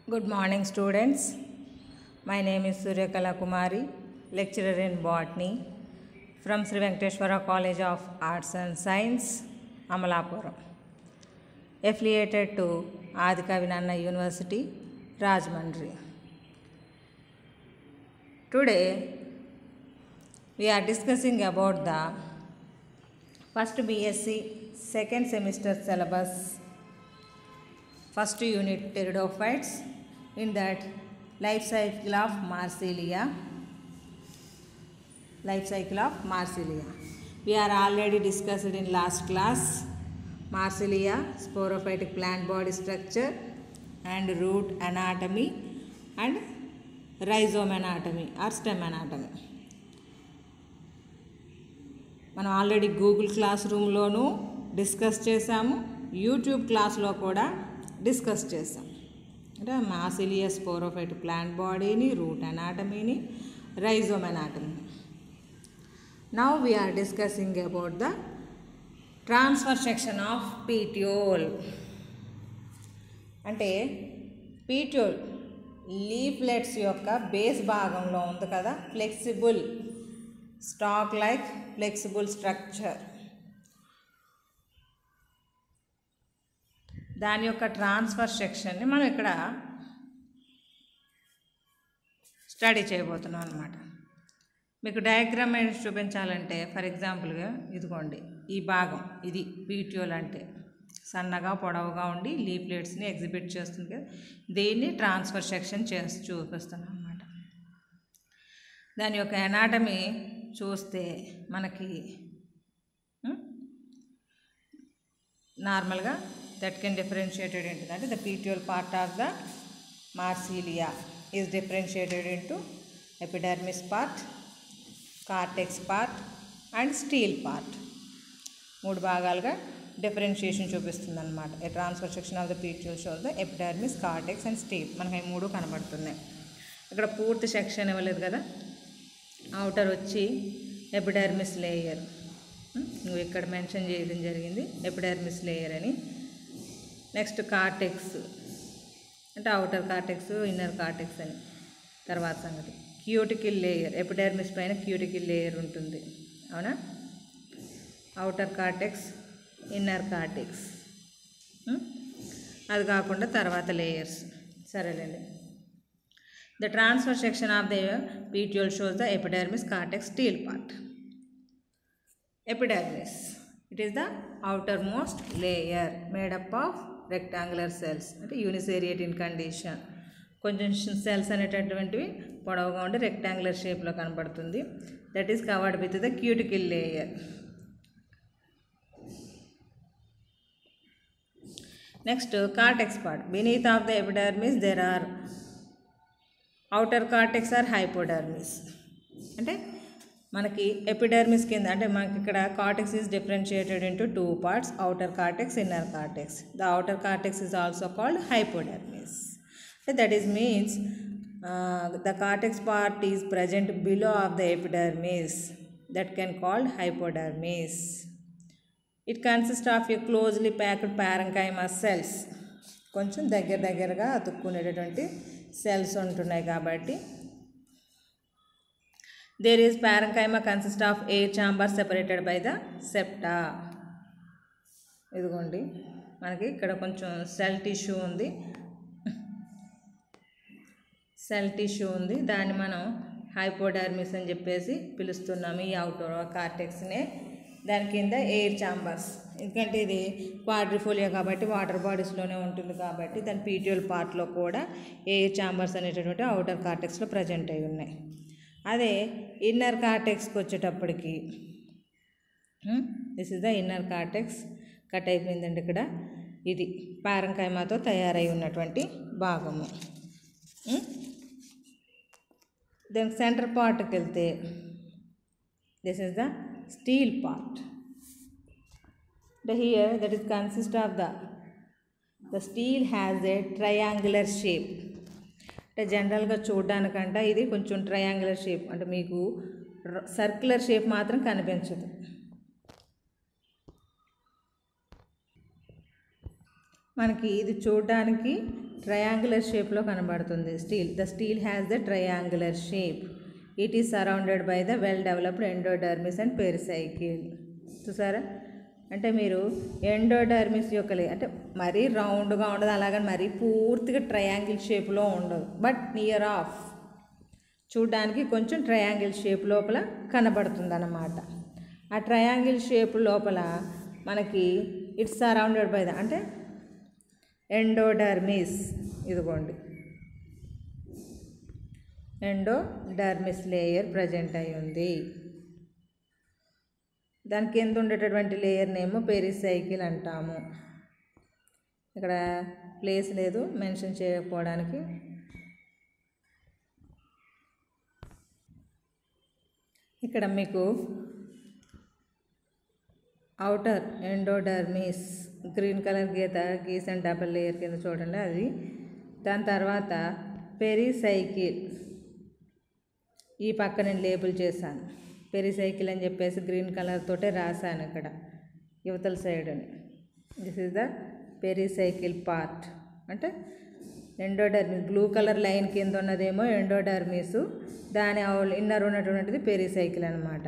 Good morning, students. My name is Suryakala Kumari, lecturer in botany from Sri Venkateshwara College of Arts and Science, Amalapuram, affiliated to Adikavinanna University, Rajmandri. Today, we are discussing about the first BSc second semester syllabus first unit pteridophytes in that life cycle of marsilia life cycle of marsilia we are already discussed in last class marsilia sporophytic plant body structure and root anatomy and rhizome anatomy or stem anatomy మనం already Google class రూమ్లోనూ discuss చేసాము YouTube క్లాస్లో కూడా discuss చేసాం అంటే Marsilea's sporophyte plant బాడీని root అనాటమీని rhizome అనాటమీని now we are discussing about the transfer section of petiole అంటే పీట్యోల్ లీఫ్లెట్స్ యొక్క బేస్ భాగంలో ఉంది కదా flexible stalk like flexible structure దాని యొక్క ట్రాన్స్ఫర్ సెక్షన్ని మనం ఇక్కడ స్టడీ చేయబోతున్నాం అనమాట మీకు డయాగ్రామ్ అనేది చూపించాలంటే ఫర్ ఎగ్జాంపుల్గా ఇదిగోండి ఈ భాగం ఇది పీట్యూల్ అంటే సన్నగా పొడవుగా ఉండి లీఫ్లెట్స్ని ఎగ్జిబిట్ చేస్తుంది కదా దీన్ని ట్రాన్స్ఫర్ సెక్షన్ చేసి చూపిస్తున్నాం అనమాట దాని యొక్క ఎనాటమీ చూస్తే మనకి నార్మల్గా దట్ కెన్ డిఫరెన్షియేటెడ్ ఏంటిది అంటే the petiole part of the Marsilea is differentiated into epidermis part cortex part and stele part మూడు భాగాలుగా డిఫరెన్షియేషన్ చూపిస్తుంది అనమాట a transfer section of the petiole shows the epidermis cortex and stele మనకి అవి మూడు కనబడుతున్నాయి ఇక్కడ పూర్తి సెక్షన్ ఇవ్వలేదు కదా అవుటర్ వచ్చి ఎపిడర్మిస్ లేయర్ నువ్వు ఇక్కడ మెన్షన్ చేయడం జరిగింది ఎపిడర్మిస్ లేయర్ అని నెక్స్ట్ కార్టెక్స్ అంటే అవుటర్ కార్టెక్స్ ఇన్నర్ కార్టెక్స్ అని తర్వాత సంగతి క్యూటికిల్ లేయర్ ఎపిడర్మిస్ పైన క్యూటికిల్ లేయర్ ఉంటుంది అవునా అవుటర్ కార్టెక్స్ ఇన్నర్ కార్టెక్స్ అది కాకుండా తర్వాత లేయర్స్ సరేలేండి The transfer section of the petiole shows the epidermis cortex steel part. Epidermis. It is the outermost layer made up of rectangular cells. అంటే uniseriate in condition కొంచెం cells అనేటటువంటివి పొడవుగా ఉండి rectangular షేప్లో కనబడుతుంది that is covered with the cuticle layer next cortex part beneath of the epidermis there are outer cortex or hypodermis అంటే మనకి epidermis కింద అంటే మనకి ఇక్కడ cortex is differentiated into two parts outer cortex inner cortex the outer cortex is also called hypodermis అంటే that is means the cortex part is present below of the epidermis that can called hypodermis it consist of a closely packed parenchyma cells కొంచెం దగ్గర దగ్గరగా అతుక్కునేటటువంటి cells ఉంటున్నాయి కాబట్టి there is parenchyma consist of air chamber separated by the septa ఇదిగోండి మనకి ఇక్కడ కొంచెం సెల్ టిష్యూ ఉంది సెల్ టిష్యూ ఉంది దాన్ని మనం హైపోడర్మిస్ అని చెప్పేసి పిలుస్తున్నాము ఈ అవుటర్ కార్టెక్స్నే దాని కింద ఎయిర్ చాంబర్స్ ఎందుకంటే ఇది క్వాడ్రిఫోలియా కాబట్టి వాటర్ బాడీస్లోనే ఉంటుంది కాబట్టి దాని పీట్యూల్ పార్ట్లో కూడా ఎయిర్ చాంబర్స్ అనేటటువంటి అవుటర్ కార్టెక్స్లో ప్రజెంట్ అయి ఉన్నాయి అదే ఇన్నర్ కార్టెక్స్కి వచ్చేటప్పటికి this is the inner cortex cut అయిపోయిందండి ఇక్కడ ఇది పారంకైమాతో తయారై ఉన్నటువంటి భాగము దాని సెంటర్ పార్ట్కి వెళ్తే this is the steel part the here that is consist of the the steel has a triangular shape అంటే జనరల్గా చూడడానికంట ఇది కొంచెం ట్రయాంగులర్ షేప్ అంటే మీకు సర్క్యులర్ షేప్ మాత్రం కనిపించదు మనకి ఇది చూడడానికి ట్రయాంగులర్ షేప్లో కనబడుతుంది stele the stele has the triangular shape it is surrounded by the well developed endodermis and pericycle చూసారా అంటే మీరు ఎండోడర్మిస్ యొక్క లే అంటే మరీ రౌండ్గా ఉండదు అలాగని మరీ పూర్తిగా ట్రయాంగిల్ షేప్లో ఉండదు బట్ నియర్ ఆఫ్ చూడ్డానికి కొంచెం ట్రయాంగిల్ షేప్ లోపల కనబడుతుంది అన్నమాట ఆ ట్రయాంగిల్ షేప్ లోపల మనకి ఇట్స్ సరౌండెడ్ బై ద అంటే ఎండోడర్మిస్ ఇదిగోండి ఎండోడర్మిస్ లేయర్ ప్రజెంట్ అయి ఉంది దాని కింద ఉండేటటువంటి లేయర్నేమో పెరిసైకిల్ అంటాము ఇక్కడ ప్లేస్ లేదు మెన్షన్ చేయకపోవడానికి ఇక్కడ మీకు అవుటర్ ఎండోడర్మిస్ గ్రీన్ కలర్ గీత గీసిన డబల్ లేయర్ కింద చూడండి అది దాని తర్వాత పెరిసైకిల్ ఈ పక్క నేను లేబుల్ చేశాను పెరిసైకిల్ అని చెప్పేసి గ్రీన్ కలర్ తోటే రాశాను ఇక్కడ యువతల సైడ్ అని this is the pericycle part అంటే ఎండోడర్మిస్ బ్లూ కలర్ లైన్ కింద ఉన్నదేమో ఎండోడర్మిస్ దాని ఇన్నర్ ఉన్నటువంటిది పెరిసైకిల్ అనమాట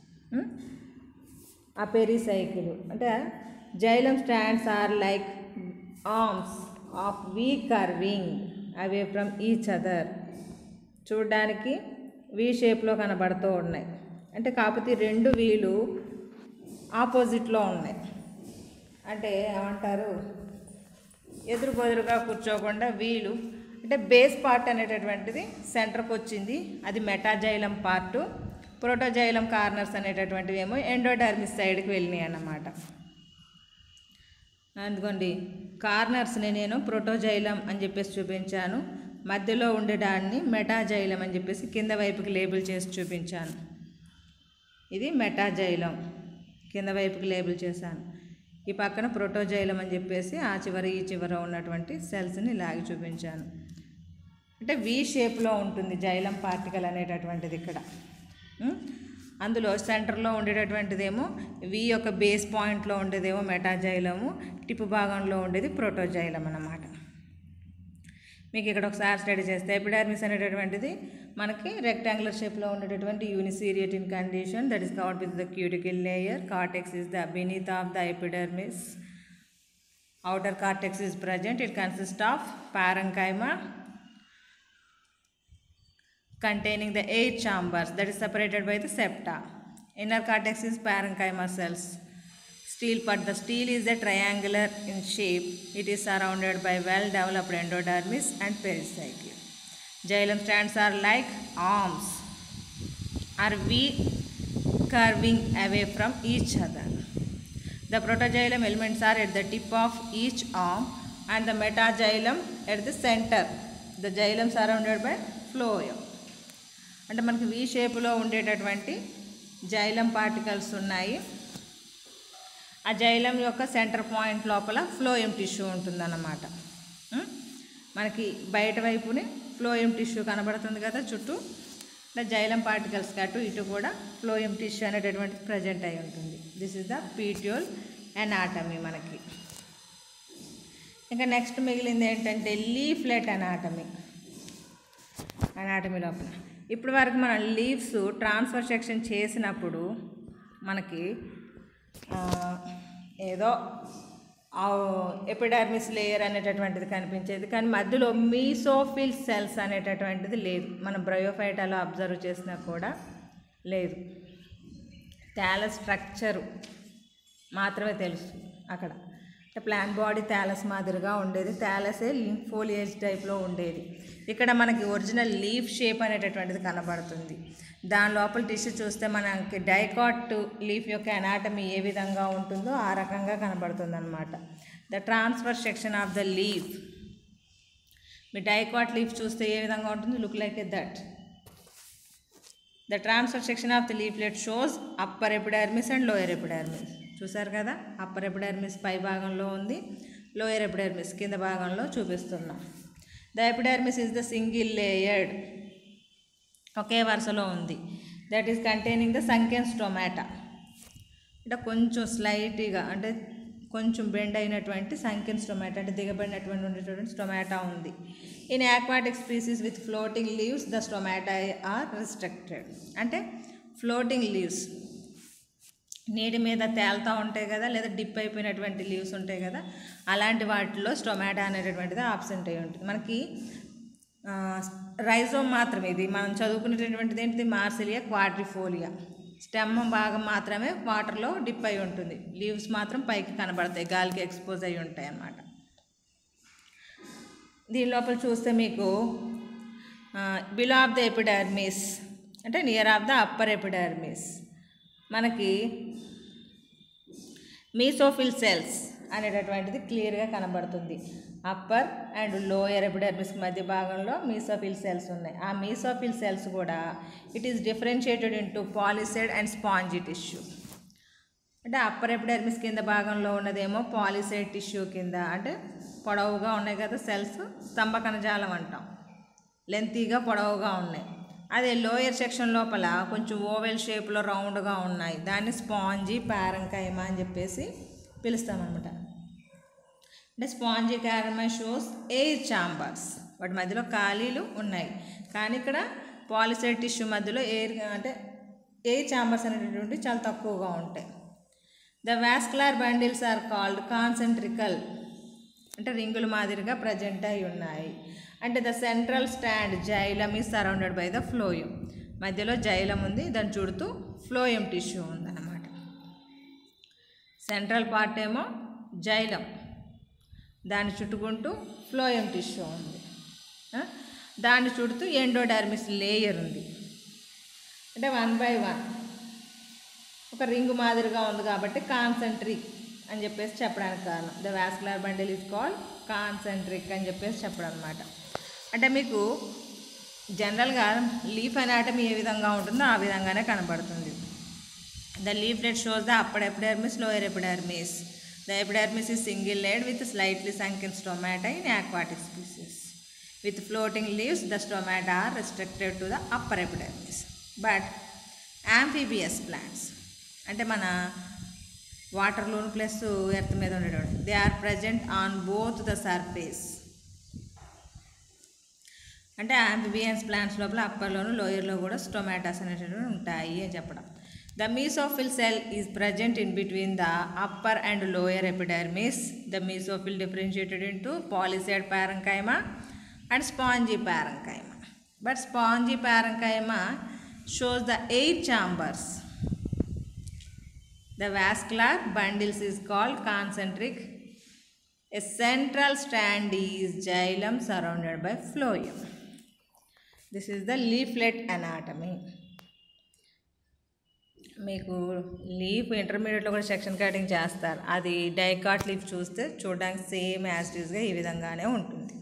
ఆ పెరిసైకిల్ అంటే xylem strands are like arms of V curving away from each other చూడడానికి వీ షేప్లో కనబడుతూ ఉన్నాయి అంటే కాకపోతే ఈ రెండు వీలు ఆపోజిట్లో ఉన్నాయి అంటే ఏమంటారు ఎదురు బదురుగా కూర్చోకుండా వీలు అంటే బేస్ పార్ట్ అనేటటువంటిది సెంటర్కి వచ్చింది అది మెటాజైలం పార్టు ప్రోటోజైలం కార్నర్స్ అనేటటువంటివి ఏమో ఎండోడర్మిస్ సైడ్కి వెళ్ళినాయి అన్నమాట అందుకోండి కార్నర్స్ని నేను ప్రోటోజైలం అని చెప్పేసి చూపించాను మధ్యలో ఉండేదాన్ని మెటాజైలం అని చెప్పేసి కింద వైపుకి లేబుల్ చేసి చూపించాను ఇది మెటాజైలం కింద వైపుకి లేబుల్ చేశాను ఈ పక్కన ప్రోటోజైలం అని చెప్పేసి ఆ చివర ఈ చివర ఉన్నటువంటి సెల్స్ని లాగి చూపించాను అంటే వి షేప్లో ఉంటుంది జైలం పార్టికల్ అనేటటువంటిది ఇక్కడ ఉం? అందులో సెంటర్లో ఉండేటటువంటిదేమో వి యొక్క బేస్ పాయింట్లో ఉండేదేమో మెటాజైలము టిప్ భాగంలో ఉండేది ప్రోటోజైలం అన్నమాట మీకు ఇక్కడ ఒకసారి స్టడీ చేస్తే ఎపిడర్మిస్ అనేటటువంటిది మనకి రెక్టాంగులర్ షేప్లో ఉండేటటువంటి uniseriate in condition that is covered with the cuticle layer cortex is the beneath of the epidermis outer cortex is present it consists of parenchyma containing the eight chambers that is separated by the septa inner cortex is parenchyma cells steel part the steel is a triangular in shape it is surrounded by well developed endodermis and pericycle xylem strands are like arms are v curving away from each other the protoxylem elements are at the tip of each arm and the metaxylem at the center. The xylem surrounded by phloem. అంటే మనకి వి షేపులో ఉండేటటువంటి xylem particles ఉన్నాయి ఆ xylem యొక్క centre point లోపల phloem tissue ఉంటుందన్నమాట ఉం? మనకి బయట వైపుని ఫ్లోయం టిష్యూ కనబడుతుంది కదా చుట్టూ ఇలా జైలం పార్టికల్స్ అటు ఇటు కూడా ఫ్లోయం టిష్యూ అనేటటువంటిది ప్రజెంట్ అయి ఉంటుంది this is the petiole anatomy మనకి ఇంకా నెక్స్ట్ మిగిలింది ఏంటంటే లీఫ్లెట్ అనాటమీ అనాటమీ లోపల ఇప్పటి వరకు మనం లీవ్స్ ట్రాన్స్ఫర్ సెక్షన్ చేసినప్పుడు మనకి ఆ, ఏదో ఎపిడర్మిస్ లేయర్ అనేటటువంటిది కనిపించేది కానీ మధ్యలో మీసోఫిల్ సెల్స్ అనేటటువంటిది లేదు మనం బ్రయోఫైటాలో అబ్జర్వ్ చేసినా కూడా లేదు తేల స్ట్రక్చరు మాత్రమే తెలుసు అక్కడ అంటే ప్లాన్ బాడీ థాలస్ మాదిరిగా ఉండేది థాలసే ఫోలియేజ్ టైప్లో ఉండేది ఇక్కడ మనకి ఒరిజినల్ లీఫ్ షేప్ అనేటటువంటిది కనబడుతుంది దాని లోపల టిష్యూ చూస్తే మనకి డైకాట్ లీఫ్ యొక్క అనాటమీ ఏ విధంగా ఉంటుందో ఆ రకంగా కనబడుతుంది అనమాట the transfer section of the leaf మీ డైకాట్ లీఫ్ చూస్తే ఏ విధంగా ఉంటుంది look like a that the transfer section of the leaflet shows upper epidermis and lower epidermis చూసారు కదా అప్పర్ ఎపిడర్మిస్ పై భాగంలో ఉంది లోయర్ ఎపిడర్మిస్ కింద భాగంలో చూపిస్తున్నాం the epidermis is the single layered ఒకే వరుసలో ఉంది that is containing the sunken stomata అంటే కొంచెం స్లైట్గా అంటే కొంచెం బెండ్ అయినటువంటి సంఖ్యన్ స్టొమాటో అంటే దిగబడినటువంటి ఉండేటువంటి స్టొమాటో ఉంది in aquatic species with floating leaves the stomata are restricted అంటే ఫ్లోటింగ్ లీవ్స్ నీటి మీద తేలుతూ ఉంటాయి కదా లేదా డిప్ అయిపోయినటువంటి లీవ్స్ ఉంటాయి కదా అలాంటి వాటిలో స్టొమాటో అనేటటువంటిది ఆబ్సెంట్ అయి ఉంటుంది మనకి రైజోమ్ మాత్రమే ఇది మనం చదువుకునేటటువంటిది ఏంటిది మార్సిలియా క్వాడ్రిఫోలియా స్టెమ్ భాగం మాత్రమే వాటర్లో డిప్ అయి ఉంటుంది లీవ్స్ మాత్రం పైకి కనబడతాయి గాలికి ఎక్స్పోజ్ అయి ఉంటాయి అన్నమాట దీని లోపల చూస్తే మీకు బిలో ఆఫ్ ద ఎపిడర్మిస్ అంటే near of the upper epidermis మనకి మీసోఫిల్ సెల్స్ అనేటటువంటిది క్లియర్గా కనబడుతుంది అప్పర్ అండ్ లోయర్ ఎపిడర్మిస్ మధ్య భాగంలో మీసోఫిల్ సెల్స్ ఉన్నాయి ఆ మీసోఫిల్ సెల్స్ కూడా it is differentiated into palisade and spongy tissue అంటే అప్పర్ ఎపిడర్మిస్ కింద భాగంలో ఉన్నదేమో పాలిసైడ్ టిష్యూ కింద అంటే పొడవుగా ఉన్నాయి కదా సెల్స్ స్తంభ కణజాలం అంటాం లెంతీగా పొడవుగా ఉన్నాయి అదే లోయర్ సెక్షన్ లోపల కొంచెం ఓవెల్ షేప్లో రౌండ్గా ఉన్నాయి దాన్ని స్పాంజీ పారంకైమ అని చెప్పేసి పిలుస్తామన్నమాట అంటే స్పాంజీ క్యారమై షోస్ ఎయిర్ చాంబర్స్ వాటి మధ్యలో ఖాళీలు ఉన్నాయి కానీ ఇక్కడ పాలిసైడ్ టిష్యూ మధ్యలో ఎయిర్ అంటే ఎయిర్ చాంబర్స్ అనేటటువంటి చాలా తక్కువగా ఉంటాయి the vascular bundles are called concentrical అంటే రింగుల మాదిరిగా ప్రజెంట్ అయి ఉన్నాయి అంటే the central strand xylem is surrounded by the phloem మధ్యలో జైలం ఉంది దాని చుడుతూ ఫ్లోయం టిష్యూ ఉందన్నమాట సెంట్రల్ పార్ట్ ఏమో జైలం దాన్ని చుట్టుకుంటూ ఫ్లోయం టిష్యూ ఉంది ఆ? దాన్ని చుడుతూ ఎండోడర్మిస్ లేయర్ ఉంది అంటే వన్ బై వన్ ఒక రింగ్ మాదిరిగా ఉంది కాబట్టి కాన్సెంట్రిక్ అని చెప్పేసి చెప్పడానికి కారణం the vascular bundle is called concentric అని చెప్పేసి చెప్పడం అనమాట అంటే మీకు జనరల్గా లీఫ్ అనాటమీ ఏ విధంగా ఉంటుందో ఆ విధంగానే కనబడుతుంది the leaflet shows the upper epidermis lower epidermis the epidermis is single layered with slightly sunken stomata in aquatic species. With floating leaves, the stomata are restricted to the upper epidermis. But amphibious plants అంటే మన వాటర్లోను plus earth మీద ఉండేటువంటి they are present on both the surface అంటే amphibians plants లోపల అప్పర్లోను లోయర్లో కూడా stomatas అనేటటువంటి ఉంటాయి అని చెప్పడం the mesophyll cell is present in between the upper and lower epidermis the mesophyll differentiated in to palisade parenchyma and spongy parenchyma but spongy parenchyma shows the air chambers The vascular bundles is called concentric. A central strand is xylem surrounded by phloem. This is the leaflet anatomy. మీకు leaf ఇంటర్మీడియట్లో కూడా section cutting చేస్తారు అది dicot leaf చూస్తే చూడడానికి same యాస్టీస్గా ఈ విధంగానే ఉంటుంది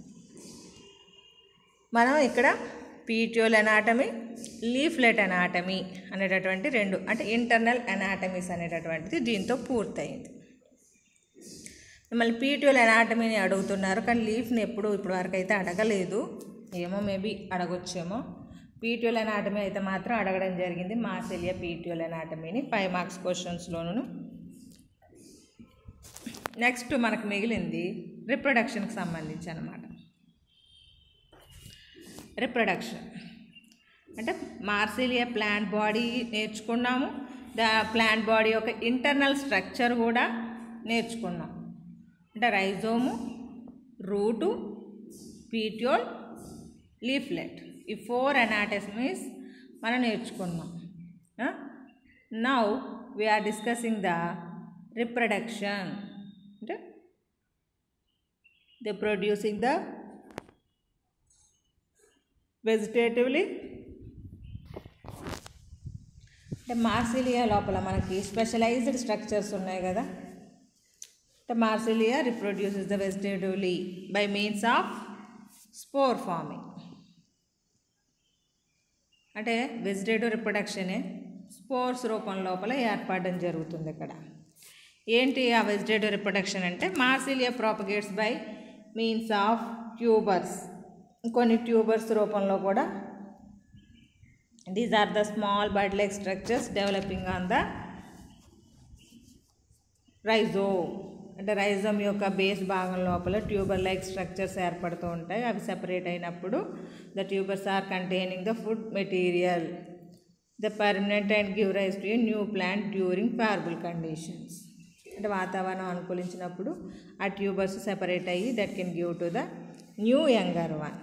మనం ఇక్కడ పీట్యూల్ అనాటమీ లీఫ్లెట్ అనాటమీ అనేటటువంటి రెండు అంటే ఇంటర్నల్ అనాటమీస్ అనేటటువంటిది దీంతో పూర్తయింది మిమ్మల్ని పీట్యూల్ అనాటమీని అడుగుతున్నారు కానీ లీఫ్ని ఎప్పుడు ఇప్పటి వరకు అయితే అడగలేదు ఏమో మేబీ అడగొచ్చేమో పీట్యూల్ అనాటమీ అయితే మాత్రం అడగడం జరిగింది మాసెలియా పీట్యూల్ అనాటమీని ఫైవ్ మార్క్స్ క్వశ్చన్స్లోను నెక్స్ట్ మనకు మిగిలింది రిప్రొడక్షన్కి సంబంధించి అనమాట రిప్రొడక్షన్ అంటే మార్సిలియా ప్లాంట్ బాడీ నేర్చుకున్నాము ద ప్లాంట్ బాడీ యొక్క ఇంటర్నల్ స్ట్రక్చర్ కూడా నేర్చుకున్నాం అంటే రైజోము రూటు పీట్యోల్ లీఫ్లెట్ ఈ ఫోర్ అనాటమీస్ మనం నేర్చుకున్నాం now we are discussing the reproduction అంటే ద ప్రొడ్యూసింగ్ ద వెజిటేటివ్లీ అంటే మార్సిలియా లోపల మనకి స్పెషలైజ్డ్ స్ట్రక్చర్స్ ఉన్నాయి కదా అంటే Marsilea reproduces the vegetatively by means of spore forming అంటే వెజిటేటివ్ రిప్రొడక్షనే స్పోర్స్ రూపం లోపల ఏర్పడడం జరుగుతుంది ఇక్కడ ఏంటి ఆ వెజిటేటివ్ రిప్రొడక్షన్ అంటే Marsilea propagates by means of tubers కొన్ని ట్యూబర్స్ రూపంలో కూడా these are the small bud like structures developing on the rhizo అంటే రైజోమ్ యొక్క బేస్ భాగం లోపల ట్యూబర్ లైక్ స్ట్రక్చర్స్ ఏర్పడుతూ ఉంటాయి అవి సెపరేట్ అయినప్పుడు the tubers are containing the food material the permanent and give rise to a new plant during favourable conditions అంటే వాతావరణం అనుకూలించినప్పుడు ఆ ట్యూబర్స్ సెపరేట్ అయ్యి that can give to the new younger one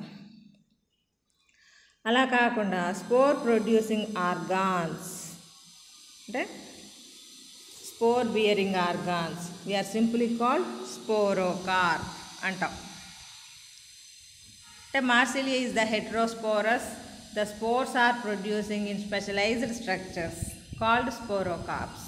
అలా కాకుండా స్పోర్ ప్రొడ్యూసింగ్ ఆర్గాన్స్ అంటే spore bearing organs we are simply called sporocarp అంటాం అంటే Marsilea is the heterosporous the spores are producing in specialised structures called sporocarps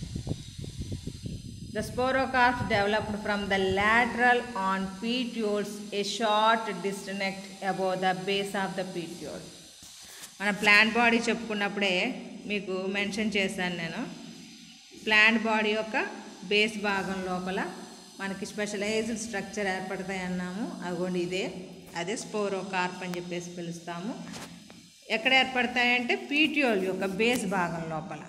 The sporocarps developed from the lateral on petioles a short disconnect above the base of the petiole. మన plant body చెప్పుకున్నప్పుడే మీకు mention చేశాను నేను plant body యొక్క base భాగం లోపల మనకి specialised structure ఏర్పడతాయి అన్నాము అగోండి ఇదే అదే స్పోరోకార్ప్ అని చెప్పేసి పిలుస్తాము ఎక్కడ ఏర్పడతాయంటే పీటియోల్ యొక్క బేస్ భాగం లోపల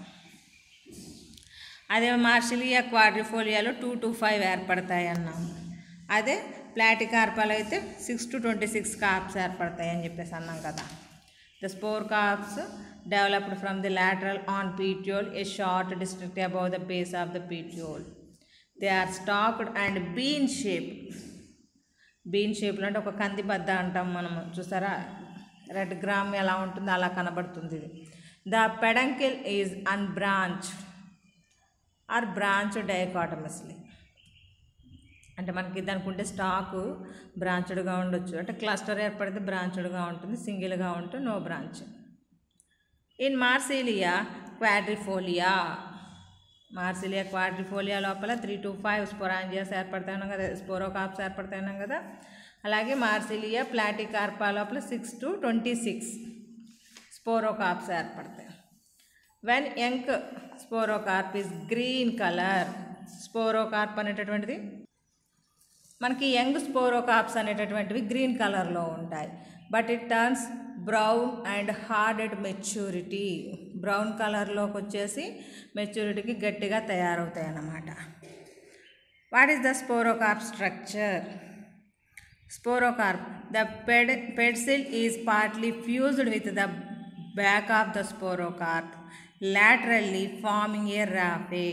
అదే మార్షిలియా క్వాడ్రిఫోలియాలో టూ టు ఫైవ్ ఏర్పడతాయి అన్నాము అదే ప్లాటికార్పాలు అయితే six to twenty six carps ఏర్పడతాయి అని చెప్పేసి అన్నాం కదా the sporocarps developed from the lateral on petiole a short distance above the base of the petiole they are stalked and bean shape bean షేప్లో అంటే ఒక కంది బద్ద అంటాం మనం చూసారా రెడ్ గ్రామ్ ఎలా ఉంటుందో అలా కనబడుతుంది ఇది the peduncle is unbranched or branch dichotomously అంటే మనకి దానికి ఉండే స్టాకు బ్రాంచ్డ్గా ఉండొచ్చు అంటే క్లస్టర్ ఏర్పడితే బ్రాంచ్డ్గా ఉంటుంది సింగిల్గా ఉంటే no branch in Marsilea quadrifolia Marsilea quadrifolia లోపల త్రీ టు ఫైవ్ స్పోరాంజియాస్ ఏర్పడతాయి ఉన్నాం కదా స్పోరోకాప్స్ ఏర్పడతాయి ఉన్నాం కదా అలాగే మార్సిలియా ప్లాటికార్పా లోపల six to twenty six sporocarps ఏర్పడతాయి when young sporocarp is green colour sporocarp అనేటటువంటిది మనకి యంగ్ స్పోరోకార్ప్స్ అనేటటువంటివి గ్రీన్ కలర్లో ఉంటాయి but it turns brown and hard at maturity brown కలర్లోకి వచ్చేసి మెచ్యూరిటీకి గట్టిగా తయారవుతాయి అన్నమాట what is the sporocarp structure sporocarp the ped pedicel is partly fused with the back of the sporocarp laterally forming a raphe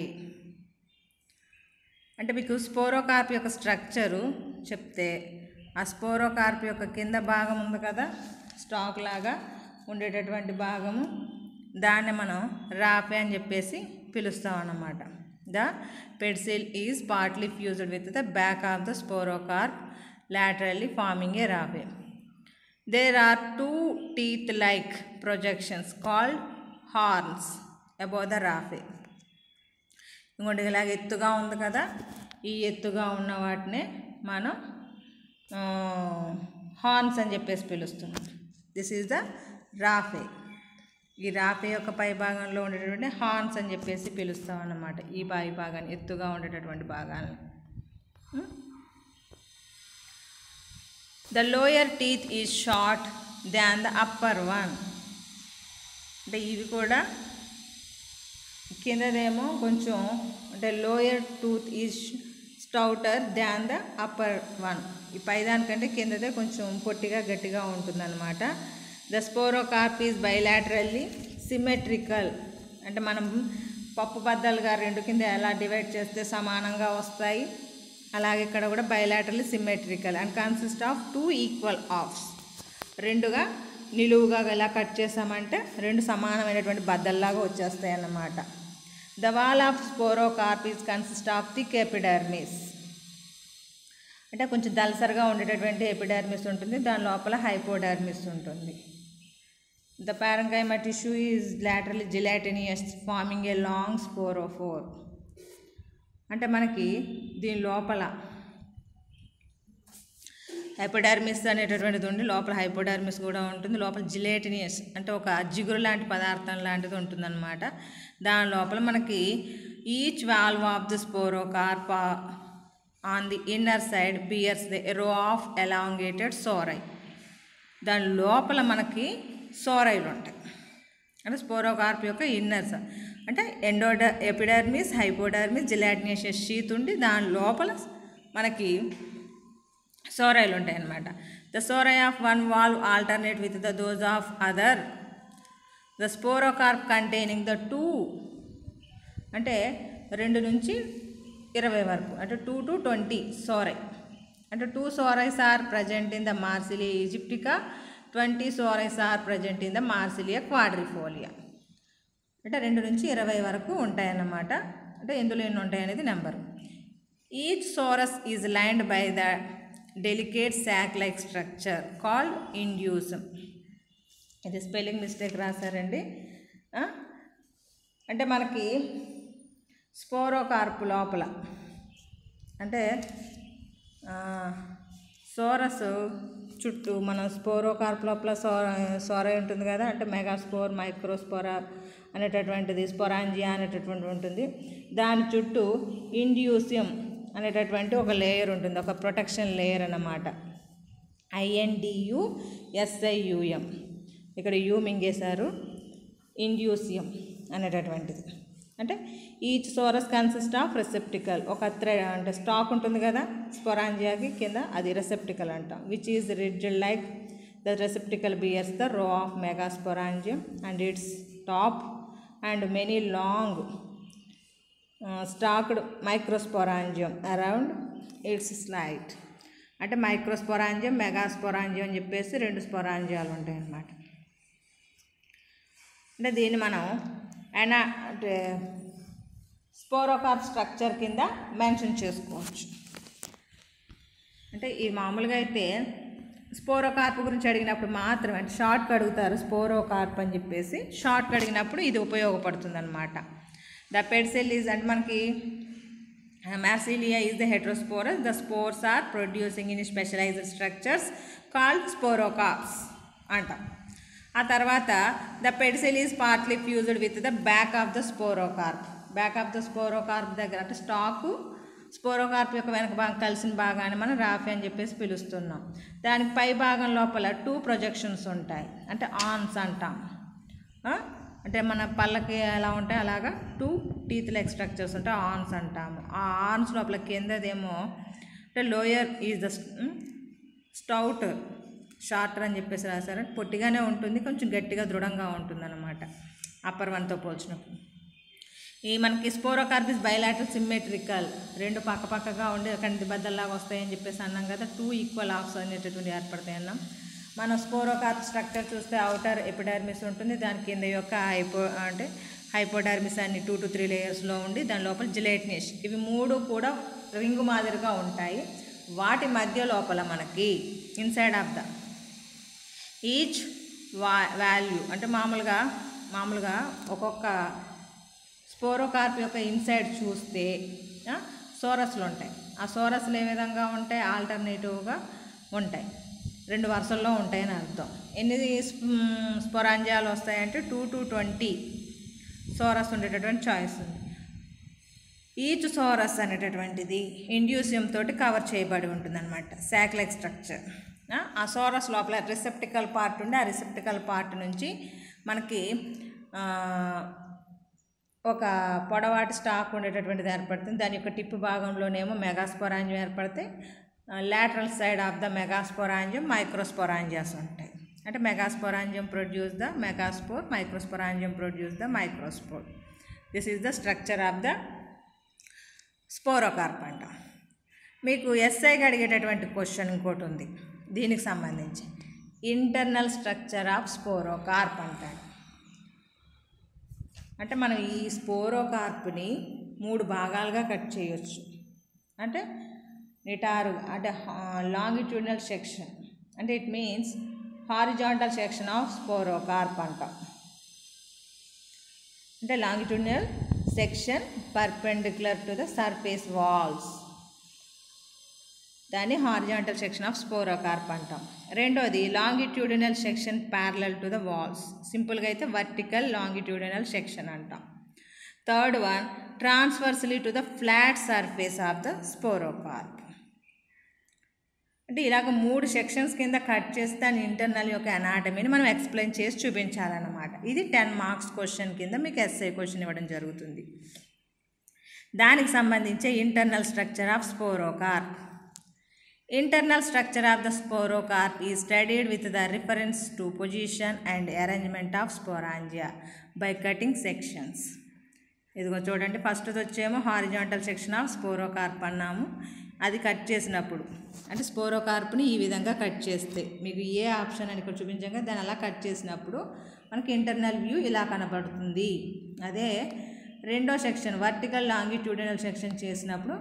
అంటే మీకు sporocarp యొక్క structure చెప్తే ఆ స్పోరోకార్ప్ యొక్క కింద భాగం ఉంది కదా స్టాక్ లాగా ఉండేటటువంటి భాగము దాన్ని మనం రాఫే అని చెప్పేసి పిలుస్తాం అన్నమాట the pedicel is partly fused with the back of the sporocarp laterally forming a raphe there are two teeth like projections called horns above the raphe ఇంకోటి ఇలాగ ఎత్తుగా ఉంది కదా ఈ ఎత్తుగా ఉన్న వాటినే మనం హార్న్స్ అని చెప్పేసి పిలుస్తున్నాం దిస్ ఈజ్ ద రాఫే ఈ రాఫే యొక్క పై భాగంలో ఉండేటటువంటి హార్న్స్ అని చెప్పేసి పిలుస్తాం అన్నమాట ఈ పై భాగాన్ని ఎత్తుగా ఉండేటటువంటి భాగాన్ని the lower teeth is short than the upper one అంటే ఇవి కూడా కిందదేమో కొంచెం అంటే lower tooth is stouter than the upper one ఈ పైదానికంటే కిందదే కొంచెం పొట్టిగా గట్టిగా ఉంటుందన్నమాట the sporocarp is bilaterally symmetrical అంటే మనం పప్పు బద్దలుగా రెండు కింద ఎలా డివైడ్ చేస్తే సమానంగా వస్తాయి అలాగే ఇక్కడ కూడా bilaterally symmetrical and consist of two equal halves రెండుగా నిలువుగా ఇలా కట్ చేసామంటే రెండు సమానమైనటువంటి బద్దల్లాగా వచ్చేస్తాయి అన్నమాట the wall of sporocarp is consist of the epidermis అంటే కొంచెం దలసరిగా ఉండేటటువంటి ఎపిడర్మిస్ ఉంటుంది దాని లోపల హైపోడర్మిస్ ఉంటుంది the parenchyma tissue is laterally gelatinous forming a long sporophore అంటే మనకి దీని లోపల హైపోడర్మిస్ అనేటటువంటిది ఉండి లోపల హైపోడర్మిస్ కూడా ఉంటుంది లోపల జిలేటినియస్ అంటే ఒక జిగురు లాంటి పదార్థం లాంటిది ఉంటుందన్నమాట దాని లోపల మనకి each valve of the sporocarp on the inner side bears the row of elongated sori దాని లోపల మనకి సోరైలు ఉంటాయి అంటే స్పోరోకార్ప్ యొక్క ఇన్నర్స్ అంటే endo epidermis hypodermis gelatinous sheath ఉండి దాని లోపల మనకి సోరాయిలు ఉంటాయి అన్నమాట the sori of one valve alternate with the those of other the sporocarp containing the two అంటే రెండు నుంచి ఇరవై వరకు అంటే టూ టు ట్వంటీ సోరై అంటే two soris are present in the Marsilea aegyptiaca twenty soris are present in the Marsilea quadrifolia అంటే రెండు నుంచి ఇరవై వరకు ఉంటాయన్నమాట అంటే ఎందులో ఎన్ని ఉంటాయి అనేది number each sorus is lined by the delicate sac like structure called indusium ఇది స్పెల్లింగ్ మిస్టేక్ రాశారండి ఆ? అంటే మనకి స్పోరోకార్ప్ లోపల అంటే ఆ, సోరస్ చుట్టూ మనం స్పోరోకార్ప్ లోపల సోర సోర ఉంటుంది కదా అంటే మెగాస్పోర్ మైక్రోస్పోరా అనేటటువంటిది స్పోరాంజియా అనేటటువంటి ఉంటుంది దాని చుట్టూ ఇండ్యూసియం అనేటటువంటి ఒక లేయర్ ఉంటుంది ఒక ప్రొటెక్షన్ లేయర్ అన్నమాట ఐఎన్డియు ఎస్ఐయుఎం ఇక్కడ యూ మింగేశారు ఇండ్యూసియం అనేటటువంటిది అంటే each sorus consist of receptacle ఒక థ్రె అంటే స్టాక్ ఉంటుంది కదా స్పొరాంజియాకి కింద అది రెసెప్టికల్ అంటాం which is ridge like the receptacle bears the row of megasporangium and its top and many long stalked microsporangium around its slight అంటే మైక్రోస్పొరాంజియం మెగాస్పొరాంజియం అని చెప్పేసి రెండు స్పొరాంజియాలు ఉంటాయి అన్నమాట అంటే దీన్ని మనం అయినా అంటే స్పోరోకార్ప్ స్ట్రక్చర్ కింద మెన్షన్ చేసుకోవచ్చు అంటే ఈ మామూలుగా అయితే స్పోరోకార్ప్ గురించి అడిగినప్పుడు మాత్రమే అంటే షార్ట్ అడుగుతారు స్పోరోకార్ప్ అని చెప్పేసి షార్ట్ అడిగినప్పుడు ఇది ఉపయోగపడుతుంది అనమాట ద పెడ్సెల్ ఈజ్ అంటే మనకి Marsilea is the heterosporous the spores are producing in specialised structures called sporocarps అంటాం ఆ తర్వాత the pedicel is partly fused with the back of the sporocarp back of the sporocarp దగ్గర అంటే స్టాకు స్పోరోకార్ప్ యొక్క వెనక భాగం కలిసిన భాగాన్ని మనం రాఫీ అని చెప్పేసి పిలుస్తున్నాం దానికి పై భాగం లోపల టూ ప్రొజెక్షన్స్ ఉంటాయి అంటే ఆన్స్ అంటాం ఆ? అంటే మన పళ్ళకి ఎలా ఉంటాయి అలాగా టూ టీత్ లెగ్ స్ట్రక్చర్స్ ఉంటాయి ఆన్స్ అంటాము ఆ ఆర్న్స్ లోపల కిందదేమో అంటే lower is the stout shorter అని చెప్పేసి రాశారు పొట్టిగానే ఉంటుంది కొంచెం గట్టిగా దృఢంగా ఉంటుంది అనమాట అప్పర్ వన్తో పోల్చినప్పుడు ఈ మనకి స్పోరోకార్పిస్ బయలాటర్ సిమ్మెట్రికల్ రెండు పక్క పక్కగా ఉండి కంటి బద్దల్లాగా వస్తాయని చెప్పేసి అన్నాం కదా టూ ఈక్వల్ ఆఫ్స్ అనేటటువంటి ఏర్పడతాయి అన్నాం మనం స్పోరోకార్ప్ స్ట్రక్చర్ చూస్తే అవుటర్ ఎపిడర్మిస్ ఉంటుంది దాని కింద యొక్క హైపో అంటే హైపోడర్మిస్ అన్ని టూ టు త్రీ లేయర్స్లో ఉండి దాని లోపల జిలేట్నిష్ ఇవి మూడు కూడా రింగు మాదిరిగా ఉంటాయి వాటి మధ్య లోపల మనకి ఇన్సైడ్ ఆఫ్ ద ఈచ్ వా వాల్యూ అంటే మామూలుగా మామూలుగా ఒక్కొక్క స్పోరోకార్ప్ యొక్క ఇన్సైడ్ చూస్తే ఆ, సోరస్లు ఉంటాయి ఆ సోరస్లు ఏ విధంగా ఉంటాయి ఆల్టర్నేటివ్గా ఉంటాయి రెండు వరుసల్లో ఉంటాయని అర్థం ఎన్ని స్ప్- స్పొరాంజియాలు వస్తాయంటే టూ టు ట్వంటీ సోరస్ ఉండేటటువంటి చాయిస్ ఉంది ఈచ్ సోరస్ అనేటటువంటిది ఇండ్యూసియం తోటి కవర్ చేయబడి ఉంటుందన్నమాట శాక్లైక్ స్ట్రక్చర్ ఆ సోరస్ లోపల రిసెప్టికల్ పార్ట్ ఉండి ఆ రిసెప్టికల్ పార్ట్ నుంచి మనకి ఆ, ఒక పొడవాటి స్టాక్ ఉండేటటువంటిది ఏర్పడుతుంది దాని యొక్క టిప్ భాగంలోనేమో మెగాస్పొరాంజియం ఏర్పడితే lateral side of the megasporangium microsporangias ఉంటాయి అంటే megasporangium produce the megaspore microsporangium produce the microspore this is the structure of the sporocarp అంట మీకు ఎస్ఐకి అడిగేటటువంటి క్వశ్చన్ ఇంకోటి ఉంది దీనికి సంబంధించి ఇంటర్నల్ స్ట్రక్చర్ ఆఫ్ స్పోరోకార్ప్ అంటాడు అంటే మనం ఈ స్పోరోకార్ప్ని మూడు భాగాలుగా కట్ చేయొచ్చు అంటే నిటారు అంటే లాంగిట్యూడినల్ సెక్షన్ అంటే it means horizontal section of sporocarp అంటాం అంటే longitudinal section perpendicular to the surface walls దాన్ని హారిజాంటల్ సెక్షన్ ఆఫ్ స్పోరోకార్ప్ అంటాం రెండోది longitudinal section parallel to the walls సింపుల్గా అయితే వర్టికల్ లాంగిట్యూడినల్ సెక్షన్ అంటాం third one transversely to the flat surface of the sporocarp అంటే ఇలాగ మూడు సెక్షన్స్ కింద కట్ చేసి దాని ఇంటర్నల్ యొక్క అనాటమీని మనం ఎక్స్ప్లెయిన్ చేసి చూపించాలన్నమాట ఇది టెన్ మార్క్స్ క్వశ్చన్ కింద మీకు ఎస్ఐ క్వశ్చన్ ఇవ్వడం జరుగుతుంది దానికి సంబంధించే internal structure of sporocarp internal structure of the sporocarp is studied with the reference to position and arrangement of sporangia by cutting sections ఇదిగో చూడండి ఫస్ట్ వచ్చేమో హారిజాంటల్ సెక్షన్ ఆఫ్ స్పోరోకార్ప్ అన్నాము అది కట్ చేసినప్పుడు అంటే స్పోరోకార్ప్ని ఈ విధంగా కట్ చేస్తే మీకు ఏ ఆప్షన్ అని ఇక్కడ చూపించగా దాన్ని అలా కట్ చేసినప్పుడు మనకి ఇంటర్నల్ వ్యూ ఇలా కనబడుతుంది అదే రెండో సెక్షన్ వర్టికల్ లాంగిట్యూడినల్ సెక్షన్ చేసినప్పుడు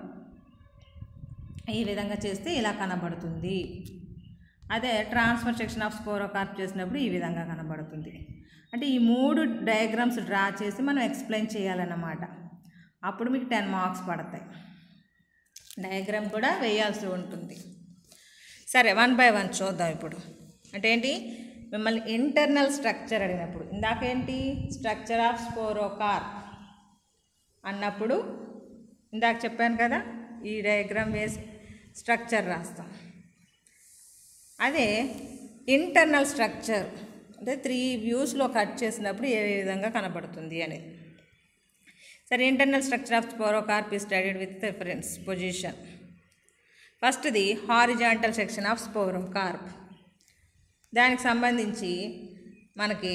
ఈ విధంగా చేస్తే ఇలా కనబడుతుంది అదే ట్రాన్స్ఫర్ సెక్షన్ ఆఫ్ స్పోరోకార్ప్ చేసినప్పుడు ఈ విధంగా కనబడుతుంది అంటే ఈ మూడు డయాగ్రామ్స్ డ్రా చేసి మనం ఎక్స్ప్లెయిన్ చేయాలన్నమాట అప్పుడు మీకు టెన్ మార్క్స్ పడతాయి డయాగ్రామ్ కూడా వేయాల్సి ఉంటుంది సరే వన్ బై వన్ చూద్దాం ఇప్పుడు అంటే ఏంటి మిమ్మల్ని ఇంటర్నల్ స్ట్రక్చర్ అడిగినప్పుడు ఇందాకేంటి స్ట్రక్చర్ ఆఫ్ స్పోరోకార్ప్ అన్నప్పుడు ఇందాక చెప్పాను కదా ఈ డయాగ్రామ్ వేసి స్ట్రక్చర్ రాస్తాం అదే ఇంటర్నల్ స్ట్రక్చర్ అంటే త్రీ వ్యూస్లో కట్ చేసినప్పుడు ఏ విధంగా కనబడుతుంది అనేది సరే internal structure of sporocarp is studied with reference position ఫస్ట్ది హారిజాంటల్ సెక్షన్ ఆఫ్ స్పోరోకార్ప్ దానికి సంబంధించి మనకి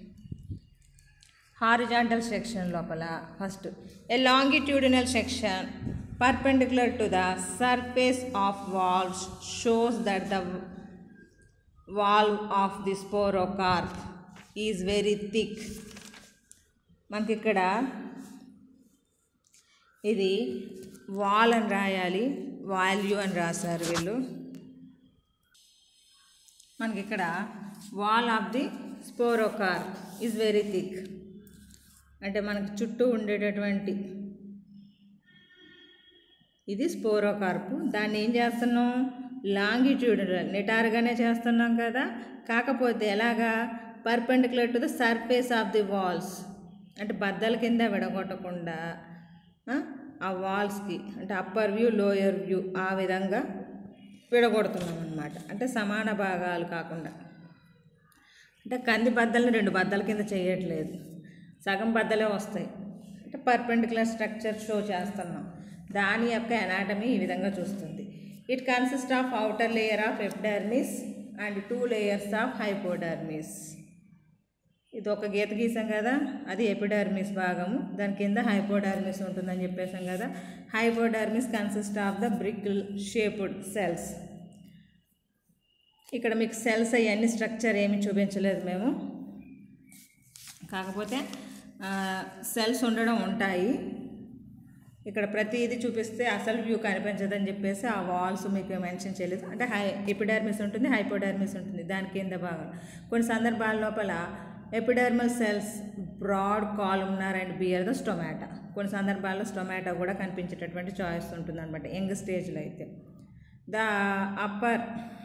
హారిజాంటల్ సెక్షన్ లోపల first a longitudinal section perpendicular to the surface of walls shows that the wall of the sporocarp is very thick మనకి ఇక్కడ ఇది వాల్ అని రాయాలి వాల్యూ అని రాశారు వీళ్ళు మనకి ఇక్కడ wall of the sporocarp is very thick అంటే మనకి చుట్టూ ఉండేటటువంటి ఇది స్పోరోకార్పు దాన్ని ఏం చేస్తున్నాం లాంగిట్యూడినల్ నిటారుగానే చేస్తున్నాం కదా కాకపోతే ఎలాగా perpendicular to the surface of the walls అంటే బద్దల కింద విడగొట్టకుండా ఆ, ఆ వాల్స్కి అంటే అప్పర్ వ్యూ లోయర్ వ్యూ ఆ విధంగా విడగొడుతున్నాం అనమాట అంటే సమాన భాగాలు కాకుండా అంటే కంది బద్దల్ని రెండు బద్దల కింద చేయట్లేదు సగం బద్దలే వస్తాయి అంటే పర్పెండిక్యులర్ స్ట్రక్చర్ షో చేస్తున్నాం దాని యొక్క ఎనాటమీ ఈ విధంగా చూస్తుంది it consist of outer layer of epidermis and two layers of hypodermis ఇది ఒక గీత గీసాం కదా అది ఎపిడర్మిస్ భాగము దాని కింద హైపోడర్మిస్ ఉంటుందని చెప్పేసాం కదా hypodermis consist of the brick shaped cells ఇక్కడ మీకు సెల్స్ అవన్నీ స్ట్రక్చర్ ఏమి చూపించలేదు మేము కాకపోతే సెల్స్ ఉండడం ఉంటాయి ఇక్కడ ప్రతిదీ చూపిస్తే అసలు వ్యూ కనిపించదని చెప్పేసి ఆ వాల్స్ మీకు మెన్షన్ చేయలేదు అంటే హై ఎపిడర్మిస్ ఉంటుంది హైపోడర్మిస్ ఉంటుంది దాని కింద భాగం కొన్ని సందర్భాల లోపల epidermal cells broad columnar and bear the stomata కొన్ని సందర్భాల్లో స్టొమాటో కూడా కనిపించేటటువంటి చాయిస్ ఉంటుంది అనమాట యంగ్ స్టేజ్లో అయితే the upper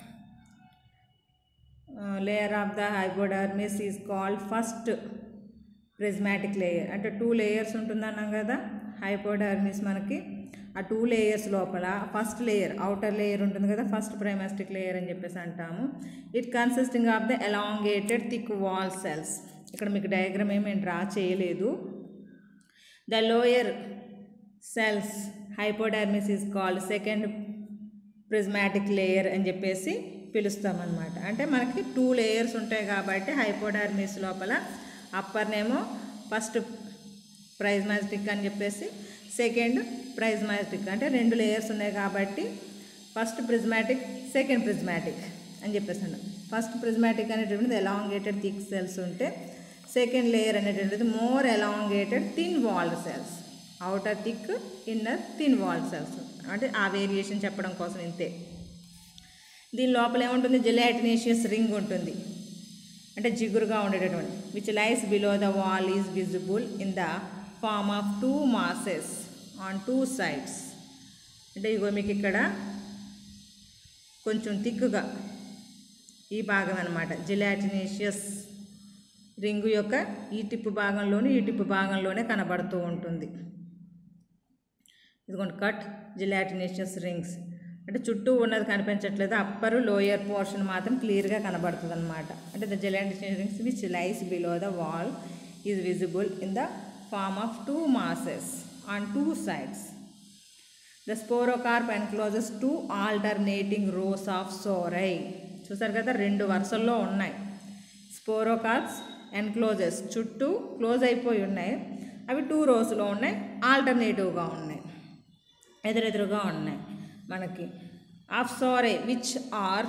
layer of the hypodermis is called first prismatic layer అంటే టూ లేయర్స్ ఉంటుందన్నాం కదా హైపోడర్మిస్ మనకి ఆ టూ లేయర్స్ లోపల ఫస్ట్ లేయర్ అవుటర్ లేయర్ ఉంటుంది కదా ఫస్ట్ ప్రైమాస్టిక్ లేయర్ అని చెప్పేసి అంటాము it consisting of the elongated thick wall cells ఇక్కడ మీకు డయాగ్రామ్ ఏమీ డ్రా చేయలేదు the lower cells hypodermis is called second prismatic layer అని చెప్పేసి పిలుస్తామన్నమాట అంటే మనకి టూ లేయర్స్ ఉంటాయి కాబట్టి హైపోడర్మిస్ లోపల అప్పర్నేమో ఫస్ట్ ప్రైజ్మాటిక్ అని చెప్పేసి సెకండ్ ప్రైజ్మాటిక్ అంటే రెండు లేయర్స్ ఉన్నాయి కాబట్టి ఫస్ట్ ప్రిజ్మాటిక్ సెకండ్ ప్రిజ్మాటిక్ అని చెప్పేసి అన్నాం ఫస్ట్ ప్రిజ్మాటిక్ అనేటువంటిది ఎలాంగేటెడ్ థిక్ సెల్స్ ఉంటే సెకండ్ లేయర్ అనేటువంటిది more elongated thin walled cells outer thick inner thin walled cells అంటే ఆ వేరియేషన్ చెప్పడం కోసం ఇంతే దీని లోపల ఏముంటుంది జెలాటినేషియస్ రింగ్ ఉంటుంది అంటే జిగురుగా ఉండేటటువంటి which lies below the wall is visible in the form of two masses on two sides అంటే ఇగో మీకు ఇక్కడ కొంచెం తిక్కుగా ఈ భాగం అనమాట జిలాటినేషియస్ రింగు యొక్క ఈ టిప్పు భాగంలోనే ఈ టిప్పు భాగంలోనే కనబడుతూ ఉంటుంది ఇదిగోండి కట్ జిలాటినేషియస్ రింగ్స్ అంటే చుట్టూ ఉన్నది కనిపించట్లేదు అప్పర్ లోయర్ పోర్షన్ మాత్రం క్లియర్గా కనబడుతుంది అనమాట అంటే the gelatinous rings which lies below the wall is visible in the form of two masses on two sides the sporocarp encloses two alternating rows of sori చూసారు కదా రెండు వరుసల్లో ఉన్నాయి స్పోరోకార్ప్స్ ఎన్క్లోజెస్ చుట్టూ క్లోజ్ అయిపోయి ఉన్నాయి అవి టూ రోస్లో ఉన్నాయి ఆల్టర్నేటివ్గా ఉన్నాయి ఎదురెదురుగా ఉన్నాయి మనకి of sori which are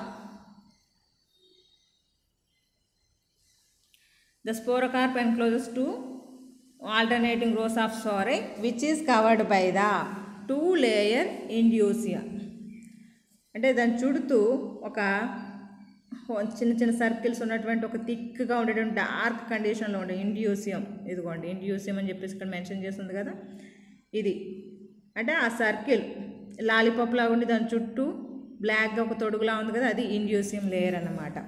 the sporocarp encloses two alternating rows of sori which is covered by the two layer indusia అంటే దాని చుడుతూ ఒక చిన్న చిన్న సర్కిల్స్ ఉన్నటువంటి ఒక థిక్గా ఉండేటువంటి డార్క్ కండిషన్లో ఉండే ఇండ్యూసియం ఇదిగోండి ఇండ్యూసియం అని చెప్పేసి ఇక్కడ మెన్షన్ చేస్తుంది కదా ఇది అంటే ఆ సర్కిల్ లాలీపాప్ లాగా ఉండి దాని చుట్టూ బ్లాక్గా ఒక తొడుగులా ఉంది కదా అది ఇండ్యూసియం లేయర్ అన్నమాట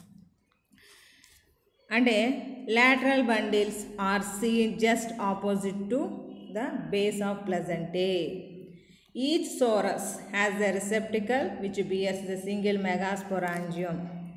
అంటే lateral bundles are seen just opposite to the base of placenta each sorus has the receptacle which bears the single megasporangium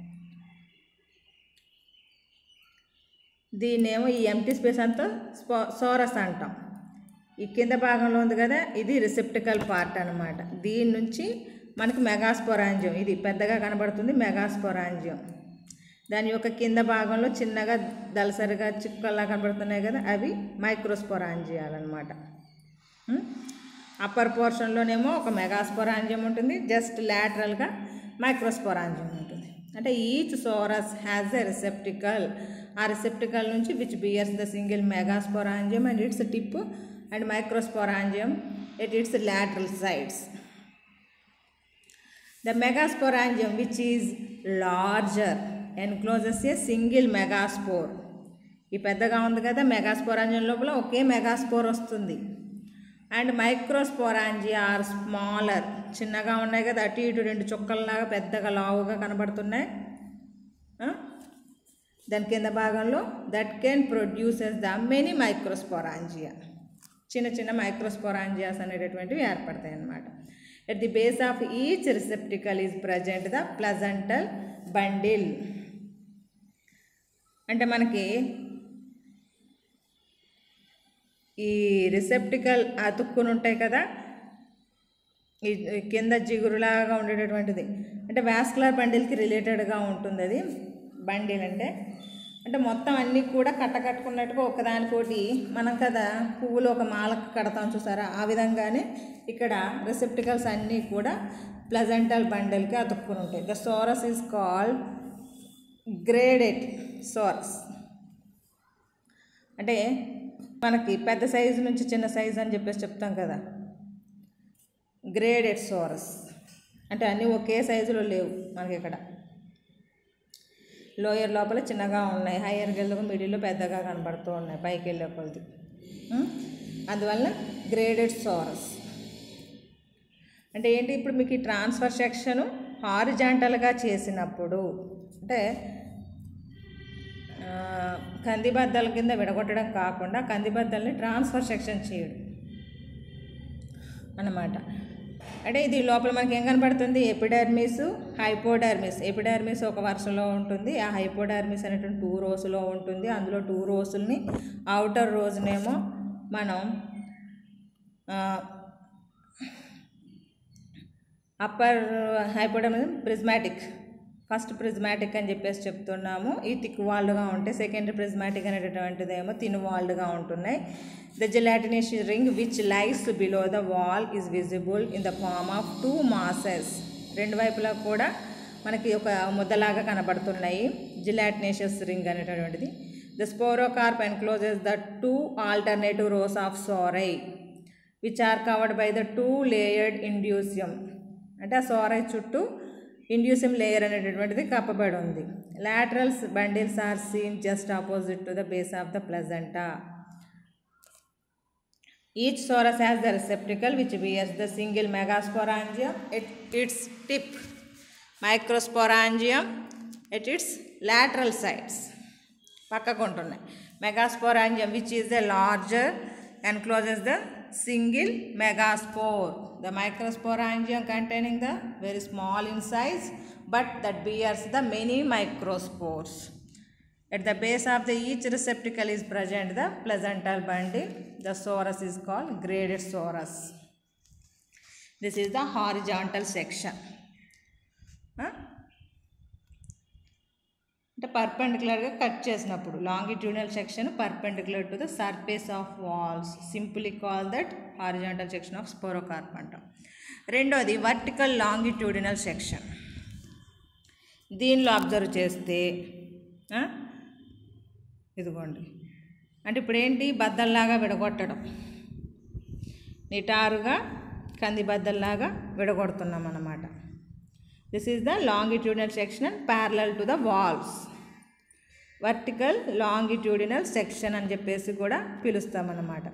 దీన్నేమో ఈ ఎంటీ స్పేస్ అంతా స్పో సోరస్ అంటాం ఈ కింద భాగంలో ఉంది కదా ఇది రిసెప్టికల్ పార్ట్ అనమాట దీని నుంచి మనకి మెగాస్పోరాంజియం ఇది పెద్దగా కనబడుతుంది మెగాస్పోరాంజియం దాని యొక్క కింద భాగంలో చిన్నగా దలసరిగా చిక్కల్లా కనబడుతున్నాయి కదా అవి మైక్రోస్పోరాంజియాలు అనమాట అప్పర్ పోర్షన్లోనేమో ఒక మెగాస్పోరాంజియం ఉంటుంది జస్ట్ లాటరల్గా మైక్రోస్పోరాంజియం ఉంటుంది అంటే each sorus has a receptacle ఆ రిసెప్టికల్ నుంచి which bears the single megasporangium and its tip and microsporangium at its lateral sides the megasporangium which is larger encloses a single megaspore ఈ పెద్దగా ఉంది కదా megasporangium లోపల ఒకే మెగాస్పోర్ వస్తుంది and microsporangia are smaller చిన్నగా ఉన్నాయి కదా అటు ఇటు రెండు చుక్కల్లాగా పెద్దగా లావుగా కనబడుతున్నాయి దాని కింద భాగంలో that can produces the many microsporangia చిన్న చిన్న మైక్రోస్పోరాంజియాస్ అనేటటువంటివి ఏర్పడతాయి అన్నమాట at the base of each receptacle is present the placental bundle అంటే మనకి ఈ రిసెప్టికల్ అతుక్కుని ఉంటాయి కదా ఈ ఈ కింద జిగురులాగా ఉండేటటువంటిది అంటే వాస్కులర్ బండిల్కి రిలేటెడ్గా ఉంటుంది అది బండిల్ అంటే అంటే మొత్తం అన్నీ కూడా కట్టకట్టుకున్నట్టుగా ఒకదానికోటి మనం కదా పువ్వులు ఒక మాలకు కడతాం చూసారా ఆ విధంగానే ఇక్కడ రిసెప్టికల్స్ అన్నీ కూడా ప్లజెంటల్ బండిల్కి అతుక్కుని ఉంటాయి the sorus is called graded sorus అంటే మనకి పెద్ద సైజు నుంచి చిన్న సైజు అని చెప్పేసి చెప్తాం కదా గ్రేడెడ్ సోరస్ అంటే అన్నీ ఒకే సైజులో లేవు మనకి ఇక్కడ లోయర్ లోపల చిన్నగా ఉన్నాయి హయ్యర్ వెళ్ళగా మిడిల్లో పెద్దగా కనబడుతూ ఉన్నాయి పైకి వెళ్ళే కొద్ది ఉం? అందువల్ల గ్రేడెడ్ సోరస్ అంటే ఏంటి ఇప్పుడు మీకు ఈ ట్రాన్స్ఫర్ సెక్షను హారిజాంటల్గా చేసినప్పుడు అంటే ఆ, కందిబద్దల కింద విడగొట్టడం కాకుండా కందిబద్దల్ని ట్రాన్స్ఫర్ సెక్షన్ చేయడం అన్నమాట అంటే ఇది లోపల మనకి ఏం కనబడుతుంది ఎపిడర్మిస్ హైపోడర్మిస్ ఎపిడర్మిస్ ఒక వరుసలో ఉంటుంది ఆ హైపోడర్మిస్ అనేటువంటి టూ రోస్లో ఉంటుంది అందులో టూ రోసుల్ని అవుటర్ రోజునేమో మనం upper hypodermis prismatic first prismatic అని చెప్పేసి చెప్తున్నాము ఈ థిక్ వాల్డ్గా ఉంటే సెకండరీ ప్రిజ్మాటిక్ అనేటటువంటిది ఏమో తిన్ వాల్డ్గా ఉంటున్నాయి the gelatinous ring which lies below the wall is visible in the form of two masses రెండు వైపులా కూడా మనకి ఒక ముద్దలాగా కనబడుతున్నాయి జిలాటినేషియస్ రింగ్ అనేటటువంటిది the sporocarp encloses the two alternative rows of sori which are covered by the two layered indusium అంటే ఆ సోరై చుట్టూ ఇండ్యూసియం లేయర్ అనేటటువంటిది కప్పబడి ఉంది laterals bundles are seen just opposite to the base of the placenta each sorus has the receptacle which bears the single megasporangium at its tip microsporangium at its lateral sides పక్కకు ఉంటున్నాయి megasporangium which is the larger encloses the single megaspore. The microsporangium containing the very small in size but that bears the many microspores. At the base of the each receptacle is present the placental bundle. The sorus is called graded sorus. This is the horizontal section. Huh? అంటే పర్పెండికులర్గా cut చేసినప్పుడు longitudinal section perpendicular to the surface of walls simply call that horizontal section of sporocarp అంటాం రెండోది vertical longitudinal section దీనిలో observe చేస్తే ఆ, ఇదిగోండి అంటే ఇప్పుడు ఏంటి బద్దల్లాగా విడగొట్టడం నిటారుగా కంది బద్దల్లాగా విడగొడుతున్నాం అన్నమాట this is the longitudinal section parallel to the walls vertical longitudinal section అని చెప్పేసి కూడా పిలుస్తామన్నమాట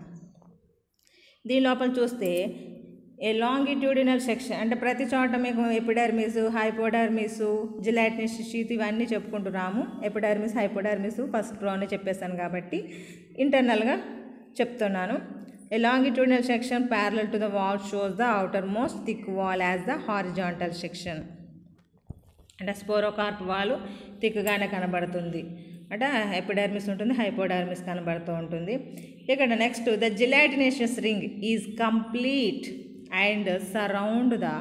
దీని లోపల చూస్తే ఏ లాంగిట్యూడినల్ సెక్షన్ అంటే ప్రతి చోట మీకు ఎపిడర్మిస్ హైపోడర్మిస్ జిలాటినిస్ షీత్ ఇవన్నీ చెప్పుకుంటున్నాము ఎపిడర్మిస్ హైపోడర్మిస్ ఫస్ట్ లోనే చెప్పేశాను కాబట్టి ఇంటర్నల్గా చెప్తున్నాను a longitudinal section parallel to the wall shows the outermost thick wall as the horizontal section అంటే స్పోరోకార్ప్ వాలు థిక్గానే కనబడుతుంది అంటే ఎపిడర్మిస్ ఉంటుంది హైపోడర్మిస్ కనబడుతూ ఉంటుంది ఇక్కడ next the gelatinous ring is complete and surround the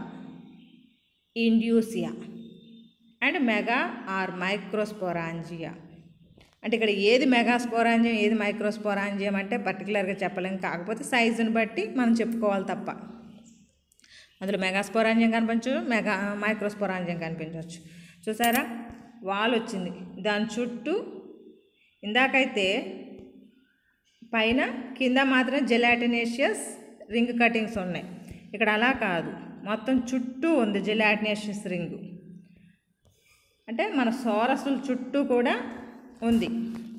indusia and mega or microsporangia అంటే ఇక్కడ ఏది మెగాస్పోరాంజియం ఏది మైక్రోస్పోరాంజియం అంటే పర్టికులర్గా చెప్పలేం కాకపోతే సైజుని బట్టి మనం చెప్పుకోవాలి తప్ప అందులో మెగాస్పోరాంజియం కనిపించు మెగా మైక్రోస్పోరాంజియం కనిపించవచ్చు చూసారా వాల్ వచ్చింది దాని చుట్టూ ఇందాకైతే పైన కింద మాత్రం జెలాటినేషియస్ రింగ్ కటింగ్స్ ఉన్నాయి ఇక్కడ అలా కాదు మొత్తం చుట్టూ ఉంది జెలాటినేషియస్ రింగ్ అంటే మన సోరసుల చుట్టూ కూడా ఉంది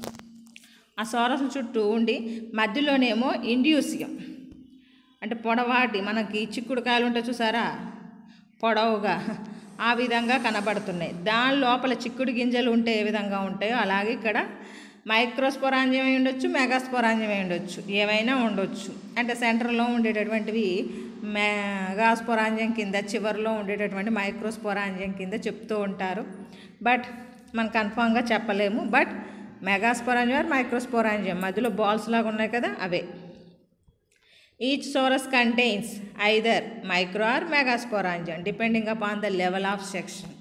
ఆ సోరసుల చుట్టూ ఉండి మధ్యలోనేమో ఇండ్యూసియం అంటే పొడవాటి మనకి చిక్కుడుకాయలు ఉంటాయి చూసారా పొడవుగా ఆ విధంగా కనబడుతున్నాయి దాని లోపల చిక్కుడు గింజలు ఉంటే ఏ విధంగా ఉంటాయో అలాగే ఇక్కడ మైక్రోస్పోరాంజియం అయి ఉండొచ్చు మెగాస్పోరాంజియం అయి ఉండొచ్చు ఏమైనా ఉండొచ్చు అంటే సెంటర్లో ఉండేటటువంటివి మెగాస్పోరాంజియం కింద చివరిలో ఉండేటటువంటి మైక్రోస్పోరాంజియం కింద చెప్తూ ఉంటారు బట్ మనం కన్ఫామ్గా చెప్పలేము బట్ మెగాస్పోరాంజియం ఆర్ మైక్రోస్పోరాంజియం మధ్యలో బాల్స్ లాగా ఉన్నాయి కదా అవే each sorus contains either micro or megasporangium depending upon the level of section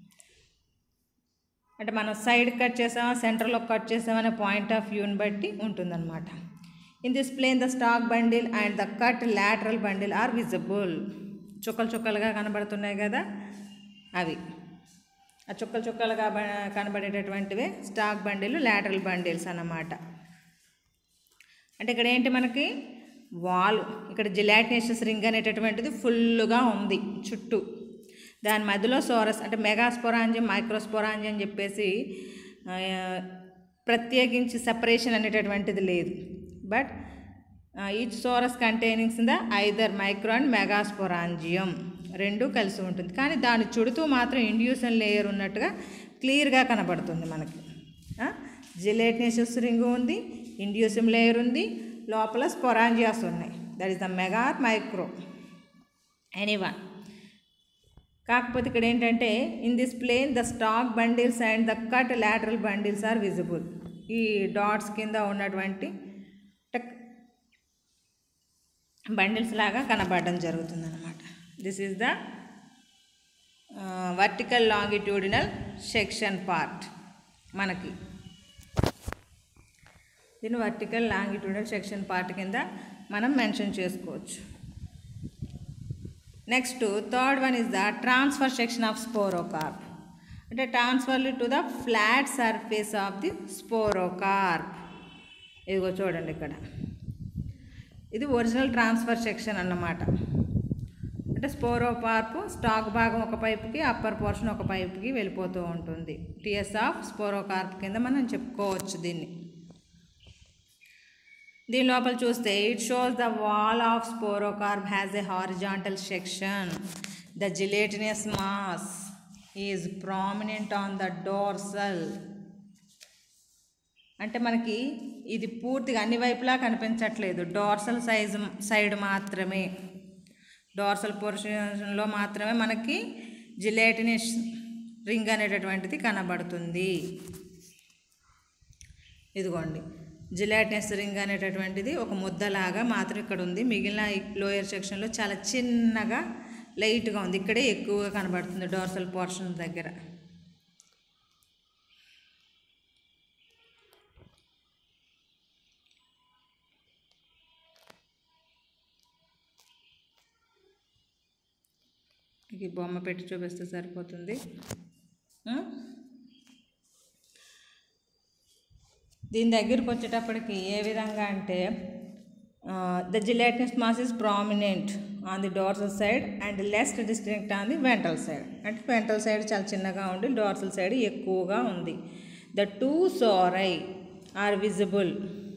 అంటే మనం సైడ్ కట్ చేసామా సెంటర్లో కట్ చేసామనే పాయింట్ ఆఫ్ వ్యూని బట్టి ఉంటుందన్నమాట in this plane the stalk bundle and the cut lateral bundle are visible చుక్కలు చుక్కలుగా కనబడుతున్నాయి కదా అవి ఆ చుక్కలు చుక్కలుగా బ- కనబడేటటువంటివే స్టాక్ బండిల్ లాటరల్ బండిల్స్ అన్నమాట అంటే ఇక్కడ ఏంటి మనకి వాల్ ఇక్కడ జిలాటినేషియస్ రింగ్ అనేటటువంటిది ఫుల్గా ఉంది చుట్టూ దాని మధ్యలో సోరస్ అంటే మెగాస్పోరాంజియం మైక్రోస్పోరాంజియం అని చెప్పేసి ఆ, ప్రత్యేకించి సెపరేషన్ అనేటటువంటిది లేదు but each sorus contains in the either micro and megasporangium రెండు కలిసి ఉంటుంది కానీ దాని చుడుతూ మాత్రం ఇండ్యూషన్ లేయర్ ఉన్నట్టుగా క్లియర్గా కనబడుతుంది మనకి జిలేట్నేషియస్ రింగ్ ఉంది ఇండ్యూసిమ్ లేయర్ ఉంది లోపల స్పొరాంజియాస్ ఉన్నాయి that is the mega micro any one కాకపోతే ఇక్కడ ఏంటంటే in this plane the stalk bundles and the cut lateral bundles are visible ఈ డాట్స్ కింద ఉన్నటువంటి టక్ బండిల్స్ లాగా కనబడడం జరుగుతుంది అనమాట this is the vertical longitudinal section part మనకి దీన్ని వర్టికల్ లాంగిట్యూడినల్ సెక్షన్ పార్ట్ కింద మనం మెన్షన్ చేసుకోవచ్చు next third one is the transfer section of sporocarp అంటే transverse to the flat surface of the sporocarp ఇదిగో చూడండి ఇక్కడ ఇది ఒరిజినల్ ట్రాన్స్ఫర్ సెక్షన్ అన్నమాట అంటే స్పోరోకార్ప్ స్టాక్ భాగం ఒక పైపుకి అప్పర్ పోర్షన్ ఒక పైపుకి వెళ్ళిపోతూ ఉంటుంది టిఎస్ ఆఫ్ స్పోరోకార్ప్ కింద మనం చెప్పుకోవచ్చు దీన్ని దీని లోపల చూస్తే it shows the wall of sporocarp has a horizontal section the gelatinous mass is prominent on the dorsal అంటే మనకి ఇది పూర్తిగా అన్ని వైపులా కనిపించట్లేదు డార్సల్ సైజ్ సైడ్ మాత్రమే డార్సల్ పోర్షన్లో మాత్రమే మనకి జిలేటినిస్ రింగ్ అనేటటువంటిది కనబడుతుంది ఇదిగోండి జిలాటినస్ రింగ్ అనేటటువంటిది ఒక ముద్దలాగా మాత్రం ఇక్కడ ఉంది మిగిలిన లోయర్ సెక్షన్లో చాలా చిన్నగా లైట్గా ఉంది ఇక్కడే ఎక్కువగా కనబడుతుంది డోర్సల్ పోర్షన్ దగ్గర మీకు ఈ బొమ్మ పెట్టి చూపిస్తే సరిపోతుంది ఉం? దీని దగ్గరికి వచ్చేటప్పటికి ఏ విధంగా అంటే the gelatinous mass is prominent on the dorsal side and less distinct on the ventral side అంటే వెంట్రల్ సైడ్ చాలా చిన్నగా ఉండి డోర్సల్ సైడ్ ఎక్కువగా ఉంది the two sori are visible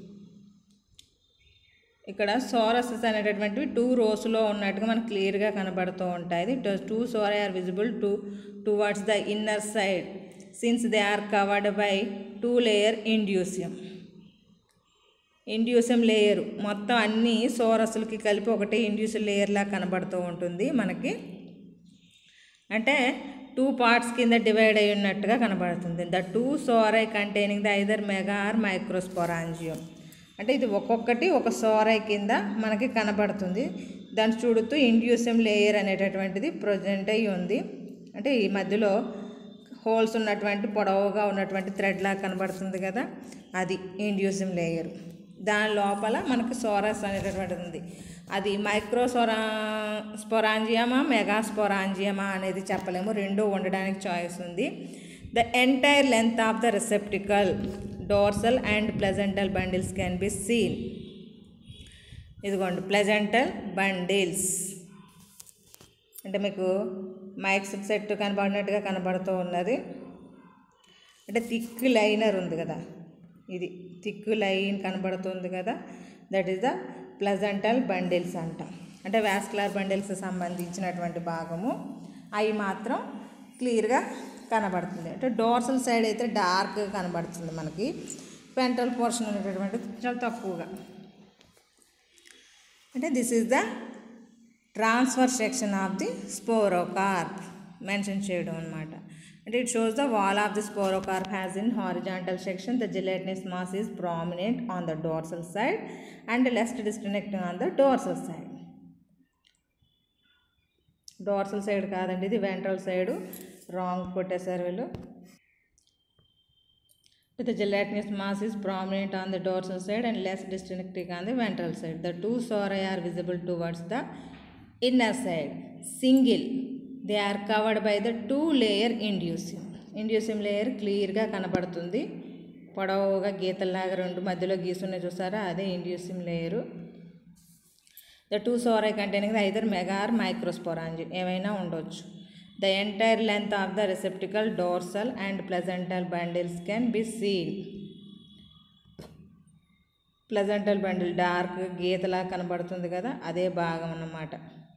ఇక్కడ సోరసెస్ అనేటటువంటివి టూ రోస్లో ఉన్నట్టుగా మనకు క్లియర్గా కనబడుతూ ఉంటాయి two sori are visible to towards the inner side since they are covered by two layer indusium indusium layer మొత్తం అన్ని సోరస్లకి కలిపి ఒకటే ఇండ్యూసియం లేయర్లా కనబడుతూ ఉంటుంది మనకి అంటే టూ పార్ట్స్ కింద డివైడ్ అయి ఉన్నట్టుగా కనబడుతుంది the two sori containing the either mega or microsporangium అంటే ఇది ఒక్కొక్కటి ఒక సోరై కింద మనకి కనబడుతుంది దాని చుడుతూ ఇండ్యూసియం లేయర్ అనేటటువంటిది ప్రజెంట్ అయ్యి ఉంది అంటే ఈ మధ్యలో హోల్స్ ఉన్నటువంటి పొడవుగా ఉన్నటువంటి థ్రెడ్ లాగా కనబడుతుంది కదా అది ఇండ్యూసియం లేయర్ దాని లోపల మనకి సోరస్ అనేటటువంటిది ఉంది అది మైక్రో స్వరా స్పొరాంజియమా మెగా స్పొరాంజియమా అనేది చెప్పలేము రెండు ఉండడానికి చాయిస్ ఉంది the entire length of the receptacle dorsal and placental bundles can be seen ఇదిగోండి ప్లెజెంటల్ బండిల్స్ అంటే మీకు మైక్స్ సెట్ కనబడినట్టుగా కనబడుతూ ఉన్నది అంటే థిక్ లైనర్ ఉంది కదా ఇది థిక్ లైన్ కనబడుతుంది కదా that is the placental bundles అంట అంటే వాస్కులర్ బండిల్స్ సంబంధించినటువంటి భాగము అవి మాత్రం క్లియర్గా కనబడుతుంది అంటే డోర్సల్ సైడ్ అయితే డార్క్గా కనబడుతుంది మనకి పెంటల్ పోర్షన్ అనేటటువంటిది చాలా తక్కువగా అంటే this is the transfer section of the sporocarp mention చేయడం అనమాట అంటే it shows the wall of the sporocarp has in horizontal section the gelatinous mass is prominent on the dorsal side and lest disconnecting on the dorsal side dorsal side కాదండి ఇది ventral side wrong కొట్టేశారు వీళ్ళు The gelatinous mass is prominent on the dorsal side and less distinctive on the ventral side. The two sori are visible towards the inner side. Single. They are covered by the two layer inducium. Indusium layer క్లియర్గా కనబడుతుంది పొడవుగా గీతల్లాగా రెండు మధ్యలో గీసున్నాయి చూసారా అదే indusium layer the two sori containing either mega or microsporangia ఏమైనా ఉండొచ్చు the entire length of the receptacle dorsal and placental bundles can be seen placental bundle dark గీతలా కనబడుతుంది కదా అదే భాగం అన్నమాట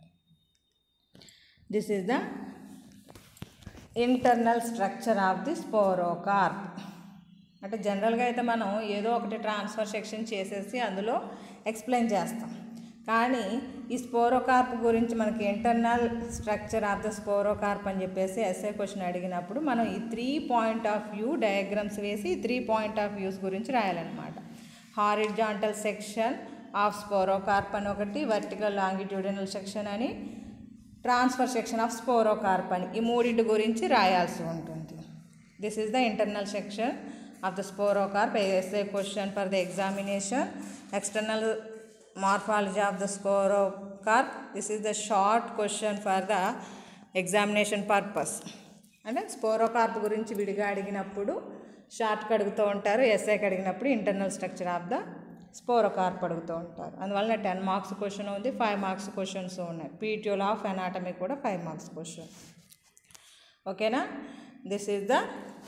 this is the internal structure of the sporocarp అంటే జనరల్గా అయితే మనం ఏదో ఒకటి ట్రాన్స్ఫర్ సెక్షన్ చేసేసి అందులో ఎక్స్ప్లెయిన్ చేస్తాం కానీ ఈ స్పోరోకార్ప్ గురించి మనకి internal structure of the sporocarp అని చెప్పేసి ఎస్ఏ క్వశ్చన్ అడిగినప్పుడు మనం ఈ three point of view diagrams వేసి ఈ త్రీ పాయింట్ ఆఫ్ వ్యూస్ గురించి రాయాలన్నమాట హారిజాంటల్ సెక్షన్ ఆఫ్ స్పోరోకార్ప్ అని ఒకటి వర్టికల్ లాంగిట్యూడినల్ సెక్షన్ అని ట్రాన్స్ఫర్ సెక్షన్ ఆఫ్ స్పోరోకార్ప్ అని ఈ మూడింటి గురించి రాయాల్సి ఉంటుంది this is the internal section of the sporocarp SA question for the examination external morphology of the sporocarp this is the short question for the examination purpose అంటే sporocarp గురించి విడిగా అడిగినప్పుడు షార్ట్కి అడుగుతూ ఉంటారు ఎస్ఐకి అడిగినప్పుడు internal structure of the sporocarp అడుగుతూ ఉంటారు అందువల్ల టెన్ మార్క్స్ క్వశ్చన్ ఉంది ఫైవ్ మార్క్స్ క్వశ్చన్స్ ఉన్నాయి పీట్యూల్ ఆఫ్ ఎనాటమీ కూడా ఫైవ్ మార్క్స్ క్వశ్చన్ ఓకేనా దిస్ ఈజ్ ద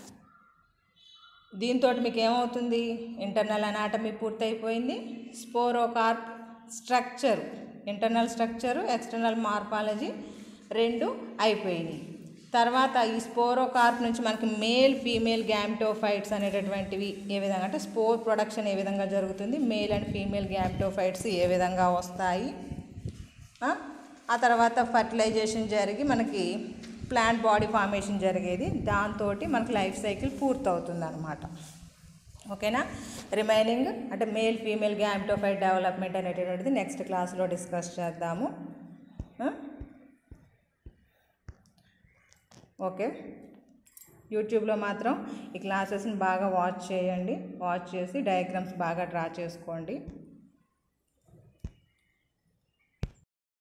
దీంతో మీకు ఏమవుతుంది ఇంటర్నల్ అనాటమీ పూర్తయిపోయింది sporocarp structure internal structure external morphology రెండు అయిపోయినాయి తర్వాత ఈ స్పోరోకార్ప్ నుంచి మనకి మేల్ ఫీమేల్ గ్యామ్టోఫైట్స్ అనేటటువంటివి ఏ విధంగా అంటే స్పోర్ ప్రొడక్షన్ ఏ విధంగా జరుగుతుంది మేల్ అండ్ ఫీమేల్ గ్యామ్టోఫైట్స్ ఏ విధంగా వస్తాయి ఆ? ఆ తర్వాత ఫర్టిలైజేషన్ జరిగి మనకి ప్లాంట్ బాడీ ఫార్మేషన్ జరిగేది దాంతో మనకి లైఫ్ సైకిల్ పూర్తవుతుంది అనమాట ఓకేనా రిమైనింగ్ అంటే మేల్ ఫీమేల్ గ్యామ్టోఫైట్ డెవలప్మెంట్ అనేటటువంటిది నెక్స్ట్ క్లాస్లో డిస్కస్ చేద్దాము ఆ? ఓకే యూట్యూబ్లో మాత్రం ఈ క్లాసెస్ని బాగా వాచ్ చేయండి వాచ్ చేసి డయాగ్రామ్స్ బాగా డ్రా చేసుకోండి